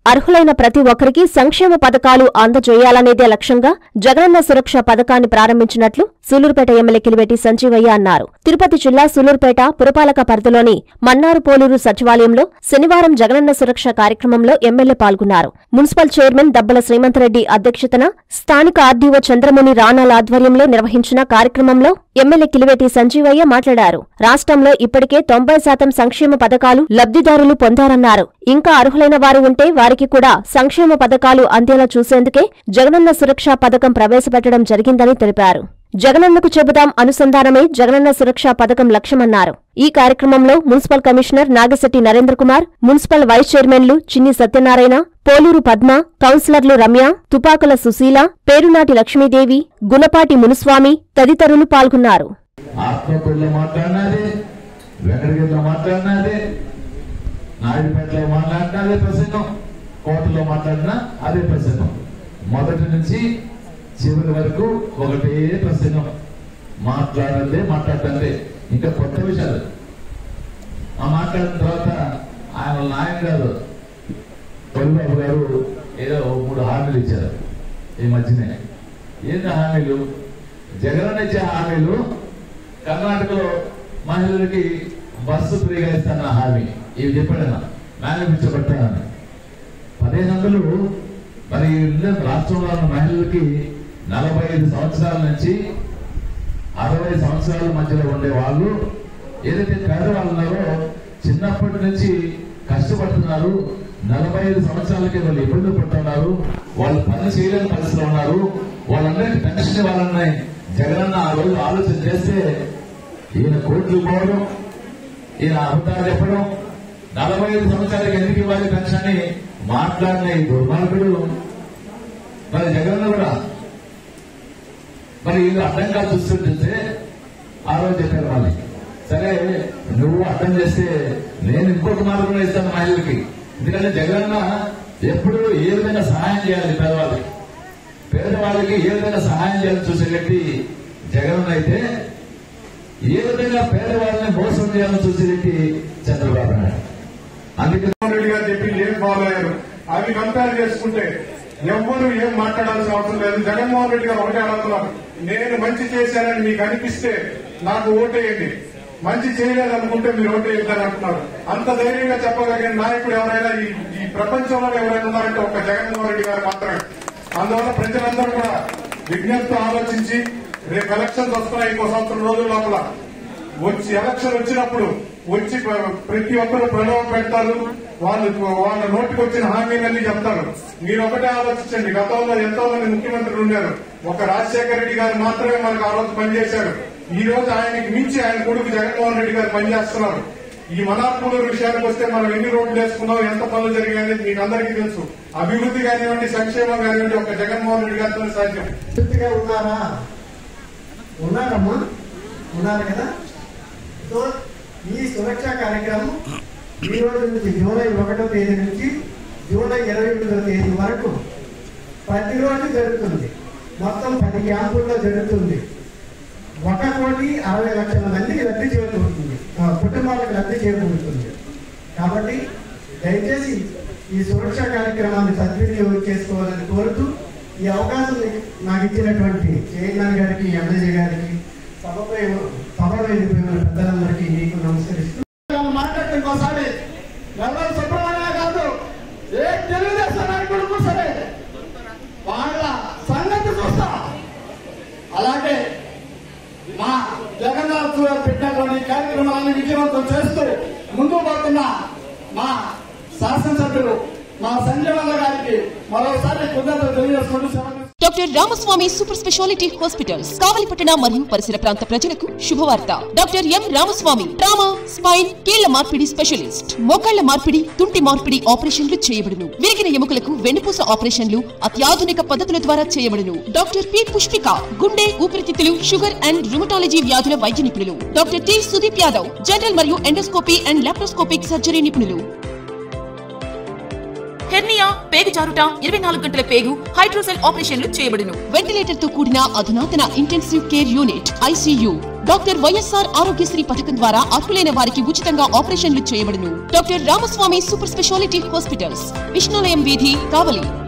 అర్హులైన ప్రతి ఒక్కరికి సంక్షేమ పథకాలు అందజేయాలనేదే లక్ష్యంగా జగనన్న సురక్ష పథకాన్ని ప్రారంభించినట్లు సూలూరుపేట ఎమ్మెల్యే కిలివేటి సంజీవయ్య అన్నారు తిరుపతి జిల్లా సూలూరుపేట పురపాలక పరిధిలోని మన్నారు పోలూరు సచివాలయంలో శనివారం జగనన్న సురక్ష కార్యక్రమంలో ఎమ్మెల్యే పాల్గొన్నారు మున్సిపల్ చైర్మన్ దబ్బల శ్రీమంతరెడ్డి అధ్యక్షతన స్థానిక ఆర్డీఓ చంద్రముని రాణాల ఆధ్వర్యంలో నిర్వహించిన కార్యక్రమంలో ఎమ్మెల్యే కిలివేటి సంజీవయ్య మాట్లాడారు రాష్ట్రంలో ఇప్పటికే తొంభై శాతం సంక్షేమ పథకాలు లబ్ధిదారులు పొందారన్నారు ఇంకా అర్హులైన వారు ఉంటే వారికి కూడా సంక్షేమ పథకాలు అందేలా చూసేందుకే జగనన్న సురక్ష పథకం ప్రవేశపెట్టడం జరిగిందని తెలిపారు జగనన్నకు చెబుదాం అనుసంధానమే జగనన్న సురక్ష పథకం లక్ష్యమన్నారు ఈ కార్యక్రమంలో municipal commissioner Nagasetti Narendra Kumar municipal vice చైర్మన్లు చిన్ని సత్యనారాయణ పోలూరు పద్మ కౌన్సిలర్లు రమ్య తుపాకుల సుశీల పేరునాటి లక్ష్మీదేవి గుణపాటి మునుస్వామి తదితరులు పాల్గొన్నారు ఆత్మకూరులో మాట్లాడినది వెంకటగిరిలో మాట్లాడినది నాయుడుపేటలో మాట్లాడిన అదే ప్రసంగం కోటలో మాట్లాడినా అదే ప్రసంగం మొదటి నుంచి చివరి వరకు ఒకటే ప్రసంగం మాట్లాడండి మాట్లాడండి ఇంకా కొత్త విషయాలు ఆ మాట్లాడిన తర్వాత ఆయన నాయన గారు కొలిబాబు గారు ఏదో మూడు హామీలు ఇచ్చారు ఈ మధ్యనే ఏంటి హామీలు జగన్ ఇచ్చే హామీలు కర్ణాటకలో మహిళలకి బస్సు ఫ్రీగా ఇస్తాన హామీ ఇవి చెప్పాడు మేనిఫెస్టో పెట్టానని పదిహేను వందలు మరి ఈ రాష్ట్రంలో ఉన్న మహిళలకి నలభై ఐదు సంవత్సరాల నుంచి అరవై సంవత్సరాల మధ్యలో ఉండే వాళ్ళు ఏదైతే పేదవాళ్ళు ఉన్నారో చిన్నప్పటి నుంచి కష్టపడుతున్నారు నలభై ఐదు సంవత్సరాలకి వాళ్ళు ఇబ్బంది పడుతున్నారు వాళ్ళు పని చేయలేని పరిస్థితిలో ఉన్నారు వాళ్ళందరికీ పెన్షన్ ఇవ్వాలన్న జగనన్న ఆ రోజు ఆలోచన చేస్తే ఈయన కోట్లు పోవడం ఈయన అబద్ధాలు చెప్పడం నలభై ఐదు సంవత్సరాలకి ఎందుకు ఇవ్వాలి పెన్షన్ అని మాట్లాడిన ఈ దుర్మార్గుడు మరి జగన్ కూడా మరి వీళ్ళు అడ్డంగా చూస్తుంటే ఆ రోజు చెప్పారు మళ్ళీ సరే నువ్వు అర్థం చేస్తే నేను ఇంకొక మార్గంలో ఇస్తాను మహిళలకి ఎందుకంటే జగనన్న ఎప్పుడు ఏ విధంగా సహాయం చేయాలి పేదవాళ్ళకి పేదవాళ్ళకి ఏ విధంగా సహాయం చేయాలని చూసే వ్యక్తి జగన్ అయితే ఏ విధంగా పేదవాళ్ళని మోసం చేయాలని చూసే వ్యక్తి చంద్రబాబు నాయుడు అందుకే జగన్మోహన్ రెడ్డి గారు చెప్పింది ఏం ఫాలో అయ్యారు అవి కంపేర్ చేసుకుంటే ఎవ్వరు ఏం మాట్లాడాల్సిన అవసరం లేదు జగన్మోహన్ రెడ్డి గారు ఒకటే అడుగుతున్నారు నేను మంచి చేశానని మీకు అనిపిస్తే నాకు ఓటేయండి మంచి చేయలేదనుకుంటే మీరు ఓటేయద్దని అంటున్నారు అంత ధైర్యంగా చెప్పగలిగిన నాయకుడు ఎవరైనా ఈ ఈ ప్రపంచంలో ఎవరైనా ఉన్నారంటే ఒక జగన్మోహన్ రెడ్డి గారు మాత్రమే అందువల్ల ప్రజలందరూ కూడా విజ్ఞప్తితో ఆలోచించి రేపు ఎలక్షన్స్ వస్తున్నాయి ఇంకో సంవత్సరం రోజుల లోపల వచ్చి ఎలక్షన్ వచ్చినప్పుడు వచ్చి ప్ర- ప్రతి ఒక్కరు ప్రలోభ పెడతారు వాళ్ళు వాళ్ళ నోటికి వచ్చిన హామీలన్నీ చెప్తారు మీరు ఒకటే ఆలోచించండి గతంలో ఎంతో మంది ముఖ్యమంత్రులు ఉన్నారు ఒక రాజశేఖర రెడ్డి గారు మాత్రమే మనకు ఆ రోజు పనిచేశారు ఈ రోజు ఆయనకి మించి ఆయన కొడుకు జగన్మోహన్ రెడ్డి గారు పనిచేస్తున్నారు ఈ మనాపూలూరు విషయానికి వస్తే మనం ఎన్ని రోడ్లు వేసుకున్నాం ఎంత పనులు జరిగాయనేది మీకు అందరికీ తెలుసు అభివృద్ధి కానివ్వండి సంక్షేమం కానివ్వండి ఒక జగన్మోహన్ రెడ్డి గారితో సాధ్యం పూర్తిగా ఉన్నారా ఉన్నారమ్మా ఉన్నారు కదా సో ఈ సురక్ష కార్యక్రమం ఈ రోజు నుంచి జూలై ఒకటో తేదీ నుంచి జూలై ఇరవై ఎనిమిదో తేదీ వరకు ప్రతిరోజు జరుగుతుంది మొత్తం పది క్యాంపుల్లో జరుగుతుంది ఒక కోటి అరవై లక్షల మందికి లబ్ధి చేకూరుతుంది ఆ, కుటుంబాలకు లబ్ధి చేకూరుతుంది కాబట్టి దయచేసి ఈ సురక్ష కార్యక్రమాన్ని సద్వినియోగం చేసుకోవాలని కోరుతూ ఈ అవకాశం నాకు ఇచ్చినటువంటి చైర్మన్ గారికి ఎమ్మెల్యే గారికి సభపై సభలో వెళ్ళిపోయిన పెద్దలందరికీ నీకు నమస్కరిస్తూ మాట్లాడటం ఇంకోసారి నెల్లూరు సుబ్రహ్మణ్య కాదు ఏ తెలుగుదేశం నాయకుడు సరే వాళ్ళ సంగతి చూస్తా అలాగే మా జగన్నాథ్ పెట్టినటువంటి కార్యక్రమాలను విజయవంతం చేస్తూ ముందుకు పోతున్న మా శాసనసభ్యులు మా సంజయ్ గారికి మరోసారి కృతజ్ఞతలు తెలియజేసుకుంటూ సెలవు doctor Ramaswamy super speciality hospitals కావలిపట్టణ మరియు పరిసర ప్రాంత ప్రజలకు శుభవార్త doctor M Ramaswamy trauma spine కీళ్ల మార్పిడి స్పెషలిస్ట్ మోకాళ్ల మార్పిడి తుంటి మార్పిడి ఆపరేషన్లు చేయబడును విరిగిన ఎముకలకు వెన్నుపూస ఆపరేషన్లు అత్యాధునిక పద్ధతుల ద్వారా చేయబడును డాక్టర్ పి పుష్పిక గుండె ఊపిరితిత్తులు షుగర్ అండ్ రుమటాలజీ వ్యాధుల వైద్య నిపుణులు doctor T Sudeep Yadav general మరియు ఎండోస్కోపీ అండ్ లాప్రోస్కోపిక్ సర్జరీ నిపుణులు హెర్నియా పేగు జారుట ఇరవై నాలుగు గంటల పేగు హైడ్రోసెల్ ఆపరేషన్లు చేయబడును వెంటిలేటర్ తో కూడిన అధునాతన intensive care unit ICU doctor YSR Aarogyasri పథకం ద్వారా అర్హులైన వారికి ఉచితంగా ఆపరేషన్లు చేయబడును doctor Ramaswamy super speciality hospitals విష్ణులయం వీధి కావలి